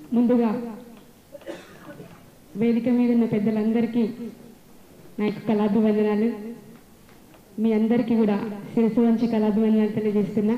ముందుగా వేదిక మీద ఉన్న పెద్దలందరికీ నా యొక్క కళాభివందనాలు మీ అందరికీ కూడా శిరసు వంచి కళాభివందనాలు తెలియజేస్తున్నా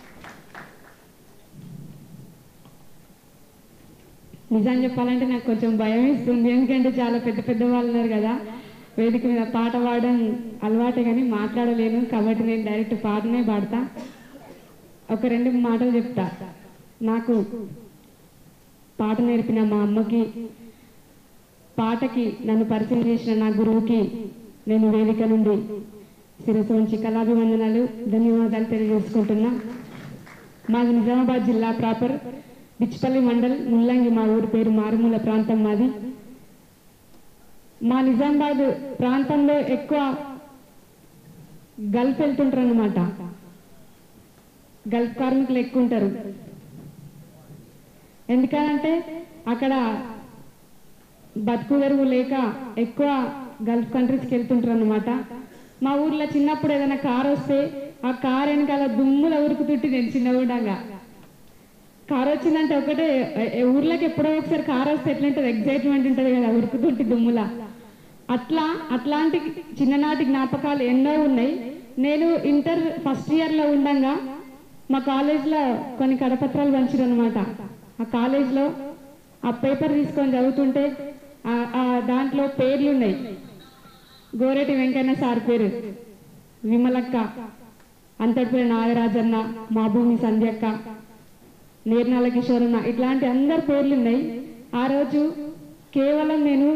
నిజం చెప్పాలంటే నాకు కొంచెం భయం ఇస్తుంది ఎందుకంటే చాలా పెద్ద పెద్ద వాళ్ళు ఉన్నారు కదా వేదిక మీద పాట పాడడం అలవాటే కానీ మాట్లాడలేను కాబట్టి నేను డైరెక్ట్ పాటనే పాడతా ఒక రెండు మాటలు చెప్తా నాకు పాట నేర్పిన మా అమ్మకి పాటకి నన్ను పరిచయం చేసిన నా గురువుకి నేను వేదిక నుండి శిరసు ఉంచి కళాభివందనాలు ధన్యవాదాలు తెలియజేసుకుంటున్నా మాది నిజామాబాద్ జిల్లా ప్రాపర్ బిచ్పల్లి మండల్ ముల్లంగి మా ఊరి పేరు మారుమూల ప్రాంతం మాది మా నిజామాబాద్ ప్రాంతంలో ఎక్కువ గల్ఫ్ వెళ్తుంటారు అనమాట గల్ఫ్ కార్మికులు ఎక్కువ ఉంటారు ఎందుకనంటే అక్కడ బతుకు తెరువు లేక ఎక్కువ గల్ఫ్ కంట్రీస్కి వెళ్తుంటారు అనమాట మా ఊర్లో చిన్నప్పుడు ఏదైనా కార్ వస్తే ఆ కార్ వెనకాల దుమ్ముల ఉరుకుతుంటే నేను చిన్నగుండగా కార్ వచ్చిందంటే ఒకటే ఏ- ఏ ఊర్లోకి ఎప్పుడో ఒకసారి కార్ వస్తే ఎట్లుంటుంది ఎగ్జైట్మెంట్ ఉంటుంది కదా ఉరుకుతుంటే దుమ్ముల అట్లా అట్లాంటి చిన్ననాటి జ్ఞాపకాలు ఎన్నో ఉన్నాయి నేను ఇంటర్ ఫస్ట్ ఇయర్లో ఉండంగా మా కాలేజ్లో కొన్ని కడపత్రాలు పంచారు అనమాట ఆ కాలేజ్లో ఆ పేపర్ తీసుకొని చదువుతుంటే ఆ- ఆ దాంట్లో పేర్లు ఉన్నాయి గోరెటి వెంకన్న సార్ పేరు విమలక్క అంతటిపేరు నాగరాజన్న మా భూమి సంధ్యక్క నీర్నాల కిషోరన్న ఇట్లాంటి అందరి పేర్లు ఉన్నాయి ఆ రోజు కేవలం నేను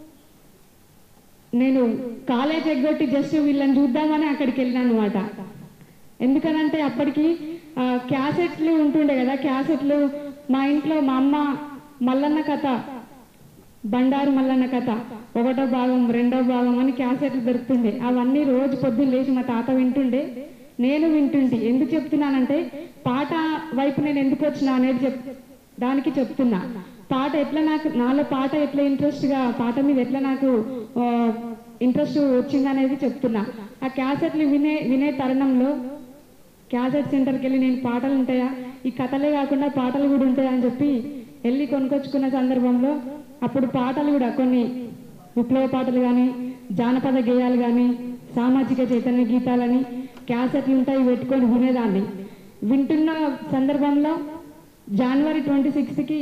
నేను కాలేజ్ ఎగ్గొట్టి జస్ట్ వీళ్ళని చూద్దామని అక్కడికి వెళ్ళినాను అనమాట ఎందుకనంటే అప్పటికి ఆ, క్యాసెట్లు ఉంటుండే కదా క్యాసెట్లు మా ఇంట్లో మా అమ్మ మల్లన్న కథ బండారు మల్లన్న కథ ఒకటో భాగం రెండో భాగం అని క్యాసెట్లు దొరుకుతుండే అవన్నీ రోజు పొద్దున్న లేచి మా తాత వింటుండే నేను వింటుంటే ఎందుకు చెప్తున్నానంటే పాట వైపు నేను ఎందుకు వచ్చినా అనేది చెప్ దానికి చెప్తున్నా పాట ఎట్లా నాకు నాలో పాట ఎట్లా ఇంట్రెస్ట్ గా పాట మీద ఎట్లా నాకు ఇంట్రెస్ట్ వచ్చింది అనేది చెప్తున్నా ఆ క్యాసెట్లు వినే వినే తరుణంలో క్యాసెట్ సెంటర్కి వెళ్ళి నేను పాటలు ఉంటాయా ఈ కథలే కాకుండా పాటలు కూడా ఉంటాయా అని చెప్పి వెళ్ళి కొనుక్కొచ్చుకున్న సందర్భంలో అప్పుడు పాటలు కూడా కొన్ని విప్లవ పాటలు కానీ జానపద గేయాలు కానీ సామాజిక చైతన్య గీతాలని క్యాసెట్లు ఉంటాయి పెట్టుకొని వినేదాన్ని వింటున్న సందర్భంలో జనవరి ట్వంటీ సిక్స్త్కి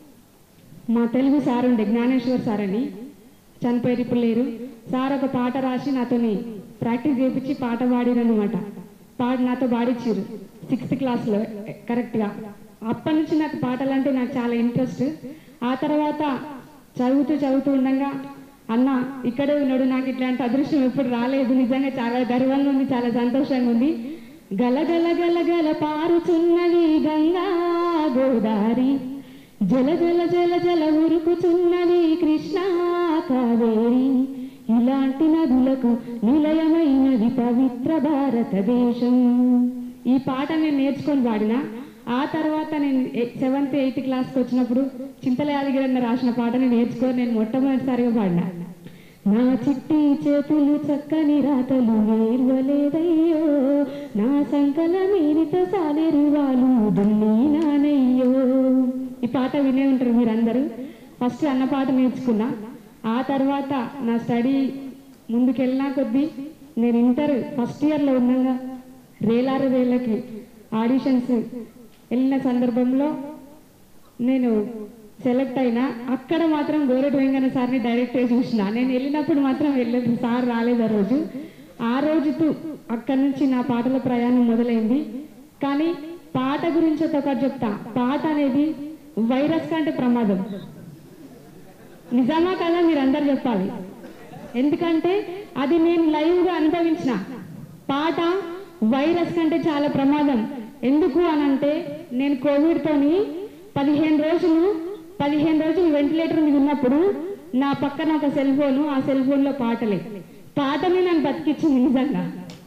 మా తెలుగు సార్ ఉండే జ్ఞానేశ్వర్ సార్ అని చనిపోయారు ఇప్పుడు లేరు సార్ ఒక పాట రాసి నాతోని ప్రాక్టీస్ చేయించి పాట పాడిరనమాట పాడి నాతో పాడిచ్చారు సిక్స్త్ క్లాస్లో కరెక్ట్గా అప్పటి నుంచి నాకు పాటలు అంటే నాకు చాలా ఇంట్రెస్ట్ ఆ తర్వాత చదువుతూ చదువుతూ ఉండగా అన్న ఇక్కడే ఉన్నాడు నాకు ఇట్లాంటి అదృష్టం ఎప్పుడు రాలేదు నిజంగా చాలా గర్వంగా ఉంది చాలా సంతోషంగా ఉంది గలగల గలగల పారుచున్నది గంగా గోదారి జల జల జల జల ఉరుకుచున్నది కృష్ణా కావేరి ఇలాంటి నదులకు నిలయమైనది పవిత్ర భారతదేశం ఈ పాట నేను నేర్చుకొని పాడిన ఆ తర్వాత నేను సెవెంత్ ఎయిత్ క్లాస్కి వచ్చినప్పుడు చింతల యాదగిరన్న రాసిన పాటని నేర్చుకొని నేను మొట్టమొదటిసారిగా పాడినా నా చిట్టి చేతులు చక్కని రాతలు నేర్వలేదయ్యో నా సంకల మీరిత సాలెరువాలు దున్ని నానయ్యో ఈ పాట వినే ఉంటారు మీరందరూ ఫస్ట్ అన్న పాట నేర్చుకున్నా ఆ తర్వాత నా స్టడీ ముందుకెళ్ళినా కొద్దీ నేను ఇంటర్ ఫస్ట్ ఇయర్లో ఉండగా రేలారు వేలకి ఆడిషన్స్ వెళ్ళిన సందర్భంలో నేను సెలెక్ట్ అయినా అక్కడ మాత్రం గోరెటి వెంకన్న సార్ని డైరెక్ట్గా చూసిన నేను వెళ్ళినప్పుడు మాత్రం వెళ్ళలేదు సార్ రాలేదు ఆ రోజు ఆ రోజుతో అక్కడి నుంచి నా పాటల ప్రయాణం మొదలైంది కానీ పాట గురించి ఒకటి చెప్తా పాట అనేది వైరస్ కంటే ప్రమాదం నిజమా కదా మీరు అందరు చెప్పాలి ఎందుకంటే అది నేను లైవ్గా అనుభవించిన పాట వైరస్ కంటే చాలా ప్రమాదం ఎందుకు అనంటే నేను కోవిడ్తోని పదిహేను రోజులు పదిహేను రోజులు వెంటిలేటర్ మీద ఉన్నప్పుడు నా పక్కన ఒక సెల్ ఫోన్ ఆ సెల్ ఫోన్లో పాటలే పాటనే నన్ను బతికిచ్చింది నిజంగా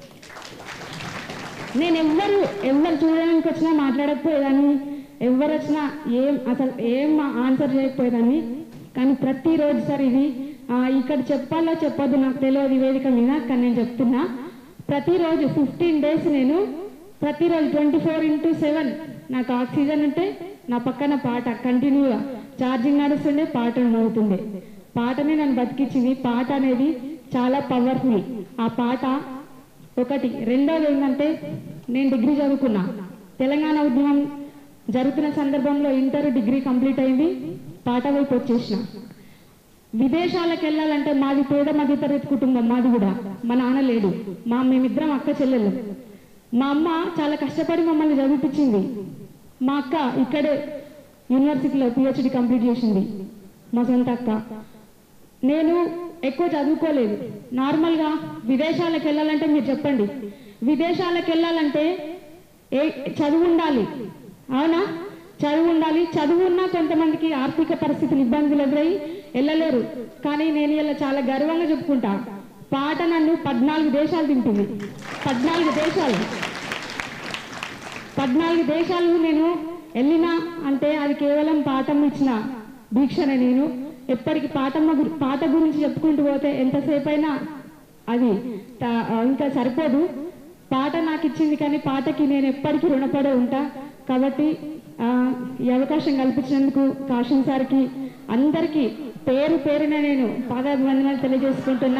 నేను ఎవ్వరు ఎవ్వరు చూడడానికి వచ్చినా మాట్లాడకపోయేదాన్ని ఎవరు వచ్చినా ఏం అసలు ఏం ఆన్సర్ చేయకపోయేదాన్ని కానీ ప్రతిరోజు సార్ ఇది ఆ, ఇక్కడ చెప్పాలో చెప్పొద్దు నాకు తెలియదు ఈ వేదిక మీద కానీ నేను చెప్తున్నా ప్రతిరోజు ఫిఫ్టీన్ డేస్ నేను ప్రతిరోజు ట్వంటీ ఫోర్ ఇంటూ సెవెన్ నాకు ఆక్సిజన్ ఉంటే నా పక్కన పాట కంటిన్యూగా ఛార్జింగ్ నడుస్తుండే పాట మోగుతుండే పాటనే నన్ను బతికించింది పాట అనేది చాలా పవర్ఫుల్ ఆ పాట ఒకటి రెండోది ఏంటంటే నేను డిగ్రీ చదువుకున్నా తెలంగాణ ఉద్యమం జరుగుతున్న సందర్భంలో ఇంటర్ డిగ్రీ కంప్లీట్ అయింది పాట వైపు వచ్చేసిన విదేశాలకు వెళ్ళాలంటే మాది పేద మధ్యతరగతి కుటుంబం మాది కూడా మా నాన్న లేడు మా మేమిద్దరం అక్క చెల్లెలు మా అమ్మ చాలా కష్టపడి మమ్మల్ని చదివిపించింది మా అక్క ఇక్కడే యూనివర్సిటీలో పిహెచ్డి కంప్లీట్ చేసింది మా సొంత అక్క నేను ఎక్కువ చదువుకోలేదు నార్మల్గా విదేశాలకు వెళ్ళాలంటే మీరు చెప్పండి విదేశాలకు వెళ్ళాలంటే ఏ చదువు ఉండాలి అవునా చదువు ఉండాలి చదువు ఉన్నా కొంతమందికి ఆర్థిక పరిస్థితులు ఇబ్బందులు ఎదురై వెళ్ళలేరు కానీ నేను ఇలా చాలా గర్వంగా చెప్పుకుంటా పాట నన్ను పద్నాలుగు దేశాలు తింటుంది పద్నాలుగు దేశాలు పద్నాలుగు దేశాలు నేను వెళ్ళినా అంటే అది కేవలం పాఠం ఇచ్చిన దీక్షనే నేను ఎప్పటికి పాఠమ్మ గురి- పాట గురించి చెప్పుకుంటూ పోతే ఎంతసేపు అయినా అది త- ఇంకా సరిపోదు పాట నాకు ఇచ్చింది కానీ పాటకి నేను ఎప్పటికీ రుణపడే ఉంటా కాబట్టి ఆ, ఈ అవకాశం కల్పించినందుకు కాషన్ సార్కి అందరికీ పేరు పేరున నేను పాదాభివందనాలు తెలియజేసుకుంటున్నా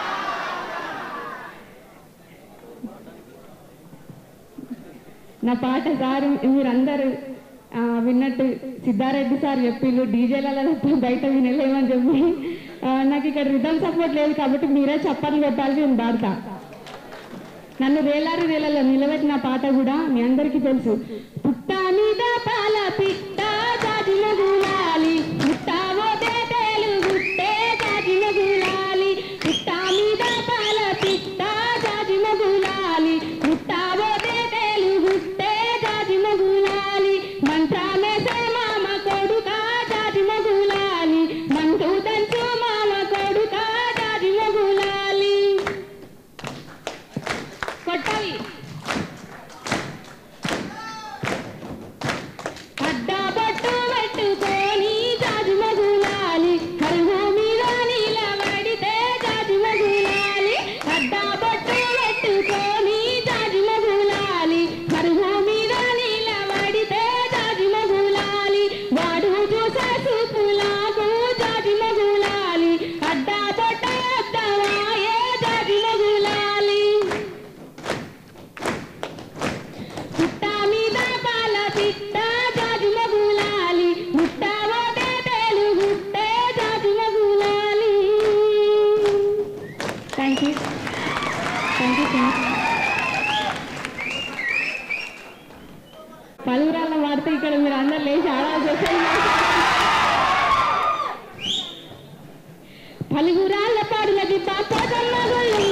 నా పాట సార్ మీరందరూ ఆ, విన్నట్టు సిద్ధారెడ్డి సార్ చెప్పిండు డీజేలలో తప్ప బయట వినలేమని చెప్పి ఆ, నాకు ఇక్కడ రిథమ్ సపోర్ట్ లేదు కాబట్టి మీరే చప్పట్లు కొట్టాలి నేను పాడతా నన్ను వేలారి వేలలో నిలబెట్టిన పాట కూడా మీ అందరికీ తెలుసు పుట్ట మీద పాల పిట్ట జాజిన గులాలి పుట్టావో తేటేలు గుట్టే జాజిన గులాలి పుట్ట మీద పాల పిట్ట జాజిన గులాలి పుట్టావో తేటేలు గుట్టే జాజిన గులాలి మంత్రామే మామ కొడుక జాజిన గులాలి మంటూ దంచు మామ కొడుక జాజిన గులాలి కొట్టాలి అడ్డా పట్టు పెట్టుకొని జాజి మగులాలి కరువు మీద నిలబడితే జాజి మగులాలి అడ్డా పట్టు పెట్టుకొని జాజి మగులాలి కరువు మీద నిలబడితే జాజి మగులాలి వాడు చూసే చూపులాకు జాజి మగులాలి అడ్డా పట్ట అద్దవాయే జాజి మగులాలి పుట్ట మీద పాల పిట్ట జాజి మగులాలి ముట్టావో తేటేలు గుట్టే జాజి మగులాలి థ్యాంక్ యూ థ్యాంక్ యూ పలువురాళ్ళ వాడితే ఇక్కడ మీరు అందరు లేచి ఆడాల్సి వస్తుంది పలుగురాళ్ళ పాడులకి పాపమ్మ గుళ్ళు